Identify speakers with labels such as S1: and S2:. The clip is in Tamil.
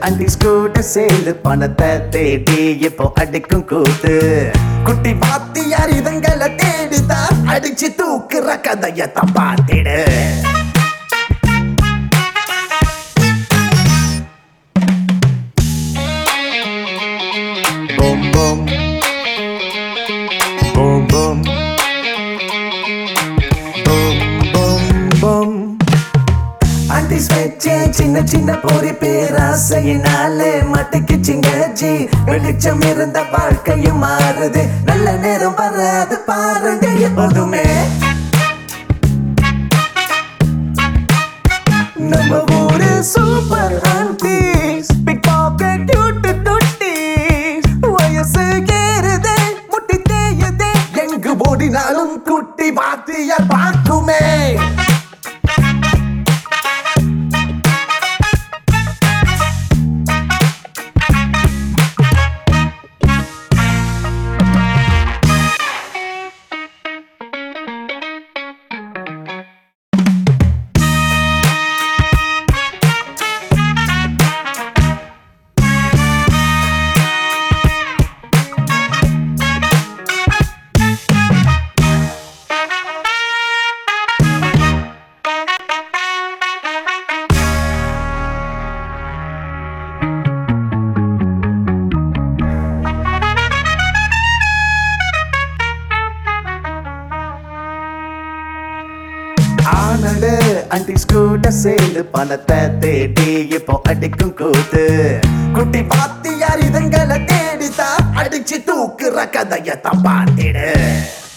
S1: அண்டி கூட சேர்ந்து பணத்தை தேடி இப்போ அடிக்கும் கூத்து குட்டி பாத்தியார் இதுங்களை தேடிதான் அடிச்சு தூக்குற கதைய தப்பாத்திடு Boom boom. Boom boom. Boom boom boom. அண்டிஸ் வச்சே சின்ன சின்ன பொறி பேராசையினாலே மட்டிக்குச்சிங்க ஜி வெளிச்சம் இருந்த வாழ்க்கையும் மாறுது நல்ல நேரம் வராது பாருங்க எப்போதுமே நம்ம ஊரு சூப்பர் ஆன்டிஸ் பிக் பாக்கெட் டியூட்டு தொட்டிஸ் வயசு ஏறுதே முட்டி தேயுதே எங்கு ஓடினாலும் குட்டி வாத்தியார் பார்க்குமே ஆனடு அண்டிஸ் கூட சேர்ந்து பணத்தை தேடி இப்போ அடிக்கும் கூத்து குட்டி பாத்தியார் இதுங்களை தேடிதான் அடிச்சு தூக்குற கதைய தப்பாட்டிடு